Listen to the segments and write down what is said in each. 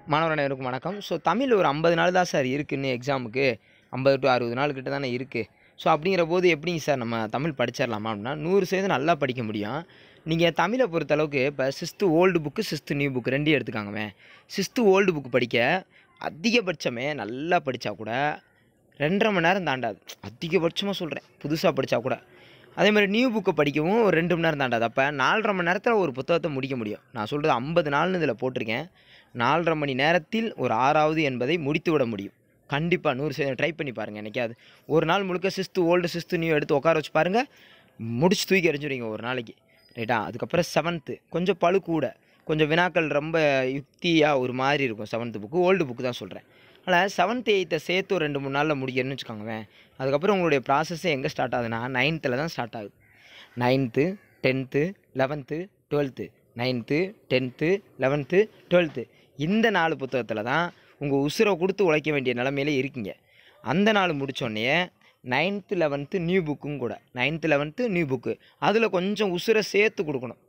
மாணவர் அனைவருக்கும் வணக்கம் ஸோ தமிழ் ஒரு ஐம்பது நாள் தான் சார் இருக்குன்னு எக்ஸாமுக்கு ஐம்பது டு அறுபது நாள் கிட்ட தானே இருக்குது ஸோ அப்படிங்கிற போது எப்படிங்க சார் நம்ம தமிழ் படிச்சிடலாமா அப்படின்னா நூறு சதவீதம் நல்லா படிக்க முடியும் நீங்கள் தமிழை பொறுத்தளவுக்கு இப்போ sixth old book sixth new book ரெண்டையும் எடுத்துக்காங்கவே சிஸ்த்து ஓல்டு புக் படிக்க அதிகபட்சமே நல்லா படித்தா கூட ரெண்டரை மணி நேரம் தாண்டாது அதிகபட்சமாக சொல்கிறேன் புதுசாக படித்தா கூட அதே மாதிரி நியூ புக்கை படிக்கவும் ஒரு ரெண்டு மணி நேரம் தாண்டாது அப்போ நாலரை மணி நேரத்தில் ஒரு புத்தகத்தை முடிக்க முடியும் நான் சொல்கிறது ஐம்பது நாள்னு இதில் போட்டிருக்கேன் நாலரை மணி நேரத்தில் ஒரு ஆறாவது என்பதை முடித்து விட முடியும் கண்டிப்பாக நூறு சதவீதம் ட்ரை பண்ணி பாருங்கள் என்னைக்காவது ஒரு நாள் முழுக்க சிஸ்த்து ஓல்டு சிஸ்த்து நியூ எடுத்து உட்கார வச்சு பாருங்கள் முடிச்சு தூக்கி எறிஞ்சுடுவீங்க ஒரு நாளைக்கு ரைட்டா அதுக்கப்புறம் செவன்த்து கொஞ்சம் பழு கூட கொஞ்சம் வினாக்கள் ரொம்ப யுக்தியாக ஒரு மாதிரி இருக்கும் செவன்த்து புக்கு ஓல்டு புக்கு தான் சொல்கிறேன் அதனால் செவன்த்து எயித்தை சேர்த்து ஒரு ரெண்டு மூணு நாளில் முடிக்கணும்னு வச்சுக்கோங்களேன் அதுக்கப்புறம் உங்களுடைய ப்ராசஸ்ஸே எங்கே ஸ்டார்ட் ஆகுதுன்னா நைன்த்தில் தான் ஸ்டார்ட் ஆகுது ninth tenth eleventh twelfth ninth tenth eleventh twelfth இந்த நாலு புத்தகத்தில் தான் உங்கள் உசுரை கொடுத்து உழைக்க வேண்டிய நிலமையில இருக்கீங்க அந்த நாள் முடித்தோடனே நைன்த்து லெவன்த்து நியூ புக்கும் கூட நைன்த்து லெவன்த்து நியூ புக்கு அதில் கொஞ்சம் உசுரை சேர்த்து கொடுக்கணும்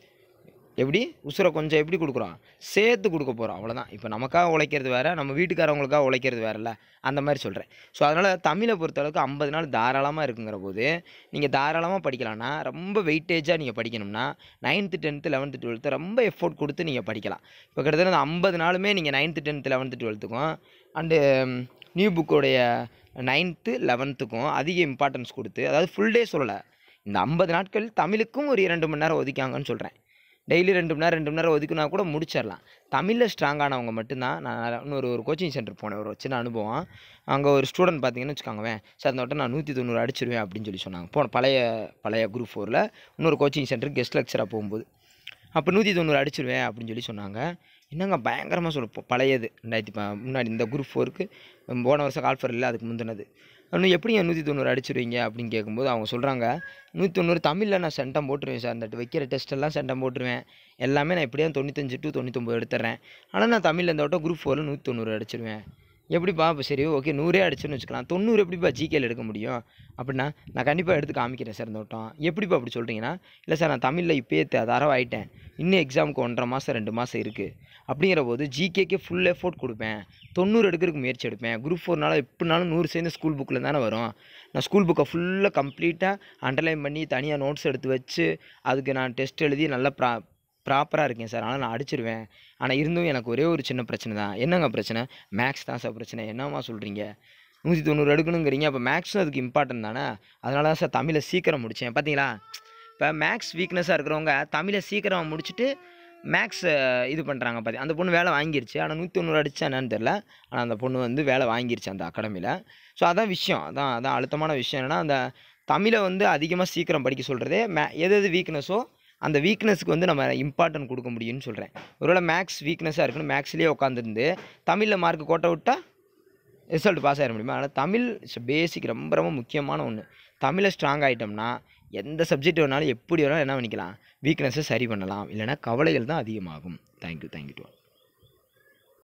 எப்படி உசுரை கொஞ்சம் எப்படி கொடுக்குறோம் சேர்த்து கொடுக்க போகிறோம் அவ்வளோதான் இப்போ நமக்காக உழைக்கிறது வேறு நம்ம வீட்டுக்காரவங்களுக்காக உழைக்கிறது வேறல்ல அந்த மாதிரி சொல்கிறேன் ஸோ அதனால் தமிழை பொறுத்தளவுக்கு ஐம்பது நாள் தாராளமாக இருக்குங்கிற போது நீங்கள் தாராளமாக படிக்கலாம்னா ரொம்ப வெயிட்டேஜாக நீங்கள் படிக்கணும்னா நைன்த்து டென்த்து லெவன்த்து டுவெல்த்து ரொம்ப எஃபோர்ட் கொடுத்து நீங்கள் படிக்கலாம் இப்போ கிட்டத்தட்ட அந்த ஐம்பது நாளுமே நீங்கள் நைன்த்து டென்த்து லெவன்த்து டுவெல்த்துக்கும் அண்டு நியூ புக்கோடைய நைன்த்து லெவன்த்துக்கும் அதிக இம்பார்ட்டன்ஸ் கொடுத்து அதாவது ஃபுல் டே சொல்லலை இந்த ஐம்பது நாட்கள் தமிழுக்கும் ஒரு இரண்டு மணி நேரம் ஒதுக்காங்கன்னு சொல்கிறேன் டெய்லி ரெண்டு மணி நேரம் ரெண்டு மணி நேரம் ஒதுக்குனா கூட முடிச்சிடலாம் தமிழில் ஸ்ட்ராங்கானவங்க மட்டும்தான் நான் இன்னொரு ஒரு கோச்சிங் சென்டர் போனேன் ஒரு சின்ன அனுபவம் அங்கே ஒரு ஸ்டூடெண்ட் பார்த்தீங்கன்னு வச்சுக்கோங்களேன் சார் இந்த வட்டம் நான் நூற்றி தொண்ணூறு அடிச்சிருவேன் அப்படின்னு சொல்லி சொன்னாங்க போன பழைய பழைய குரூப் ஃபோரில் இன்னொரு கோச்சிங் சென்டருக்கு கெஸ்ட் லெக்சராக போகும்போது அப்போ நூற்றி தொண்ணூறு அடிச்சிருவேன் அப்படின்னு சொல்லி சொன்னாங்க என்னங்க பயங்கரமாக சொல்ல பழையது ரெண்டாயிரத்தி ப முன்னாடி இந்த குரூப் ஃபோருக்கு போன வருஷம் கால்ஃபர் இல்லை அதுக்கு முந்தினது இன்னும் எப்படிங்க நூற்றி தொண்ணூறு அடிச்சிருவீங்க அப்படின்னு கேட்கும்போது அவங்க சொல்கிறாங்க நூற்றி தொண்ணூறு தமிழில் நான் சென்டம் போட்டுருவேன் சார் அந்த வைக்கிற டெஸ்ட்டெல்லாம் சென்டம் போட்டுருவேன் எல்லாமே நான் எப்படியும் தொண்ணூத்தஞ்சு டு தொண்ணூத்தொம்பது எடுத்துறேன் ஆனால் நான் தமிழில் இந்த வட்டம் குரூப் ஃபோரில் நூற்றி தொண்ணூறு அடிச்சிருவேன் எப்படிப்பா இப்போ சரி ஓகே நூறே அடிச்சுன்னு வச்சுக்கலாம் தொண்ணூறு எப்படிப்பா ஜிகேல எடுக்க முடியும் அப்படின்னா நான் கண்டிப்பாக எடுத்து காமிக்கிறேன் சார் இந்த வட்டம் எப்படிப்பா அப்படி சொல்கிறீங்கன்னா இல்லை சார் நான் தமிழில் இப்போயே தரவாயிட்டேன் இன்னும் எக்ஸாமுக்கு ஒன்றரை மாதம் ரெண்டு மாதம் இருக்குது அப்படிங்கிற போது ஜிகேக்கே ஃபுல் எஃபோர்ட் கொடுப்பேன் தொண்ணூறு எடுக்கிறதுக்கு முயற்சி எடுப்பேன் குரூப் ஃபோர்னால எப்படினாலும் நூறு சேர்ந்து ஸ்கூல் புக்கில் தானே வரும் நான் ஸ்கூல் புக்கை ஃபுல்லாக கம்ப்ளீட்டாக அண்டர்லைன் பண்ணி தனியாக நோட்ஸ் எடுத்து வச்சு அதுக்கு நான் டெஸ்ட் எழுதி நல்லா ப்ரா ப்ராப்பராக இருக்கேன் சார் ஆனால் நான் அடிச்சிருவேன் ஆனால் இருந்தும் எனக்கு ஒரே ஒரு சின்ன பிரச்சனை தான் என்னங்க பிரச்சனை மேக்ஸ் தான் சார் பிரச்சனை என்னம்மா சொல்கிறீங்க நூற்றி தொண்ணூறு எடுக்கணுங்கிறீங்க அப்போ மேக்ஸும் அதுக்கு இம்பார்ட்டன்ட் தானே அதனால தான் சார் தமிழை சீக்கிரம் முடித்தேன் பார்த்தீங்களா இப்போ மேக்ஸ் வீக்னஸாக இருக்கிறவங்க தமிழை சீக்கிரம் முடிச்சுட்டு மேக்ஸ் இது பண்ணுறாங்க பார்த்தி அந்த பொண்ணு வேலை வாங்கிருச்சு ஆனால் நூற்றி தொண்ணூறு அடிச்சா என்னன்னு தெரில ஆனால் அந்த பொண்ணு வந்து வேலை வாங்கிருச்சு அந்த அகாடமியில் ஸோ அதான் விஷயம் அதான் அதான் அழுத்தமான விஷயம் என்னென்னா அந்த தமிழை வந்து அதிகமாக சீக்கிரம் படிக்க சொல்கிறதே மே எது எது வீக்னஸோ அந்த வீக்னஸுக்கு வந்து நம்ம இம்பார்ட்டன்ட் கொடுக்க முடியும்னு சொல்கிறேன் ஒருவேளை மேக்ஸ் வீக்னஸாக இருக்குன்னு மேக்ஸ்லேயே உட்காந்துருந்து தமிழில் மார்க் கோட்டை விட்டால் ரிசல்ட் பாஸ் ஆகிட முடியுமா அதனால் தமிழ் பேசிக் ரொம்ப ரொம்ப முக்கியமான ஒன்று தமிழை ஸ்ட்ராங் ஆகிட்டோம்னா எந்த சப்ஜெக்ட் வேணாலும் எப்படி வேணாலும் என்ன பண்ணிக்கலாம் வீக்னஸை சரி பண்ணலாம் இல்லைனா கவலைகள் தான் அதிகமாகும் தேங்க்யூ தேங்க்யூ டு